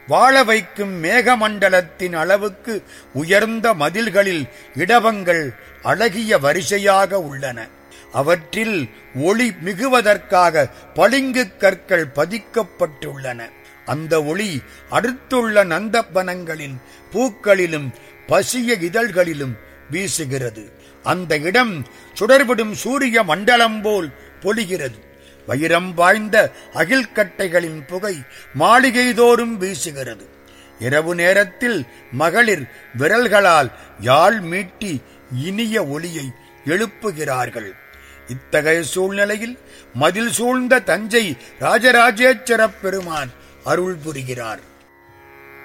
வாழ வைக்கும் மேகமண்டலத்தின் அளவுக்கு உயர்ந்த மதில்களில் இடவங்கள் அழகிய வரிசையாக உள்ளன அவற்றில் ஒளி மிகுவதற்காக பளிங்கு கற்கள் பதிக்கப்பட்டுள்ளன அந்த ஒளி அடுத்துள்ள நந்தவனங்களின் பூக்களிலும் பசிய இதழ்களிலும் வீசுகிறது அந்த இடம் சுடர்விடும் சூரிய மண்டலம் போல் பொலிகிறது வைரம் வாய்ந்த அகில்கட்டைகளின் புகை மாளிகை தோறும் வீசுகிறது இரவு நேரத்தில் மகளிர் விரல்களால் யாழ் மீட்டி இனிய ஒளியை எழுப்புகிறார்கள் இத்தகைய சூழ்நிலையில் மதில் சூழ்ந்த தஞ்சை ராஜராஜேச்சரப் பெருமான் அருள் புரிகிறார்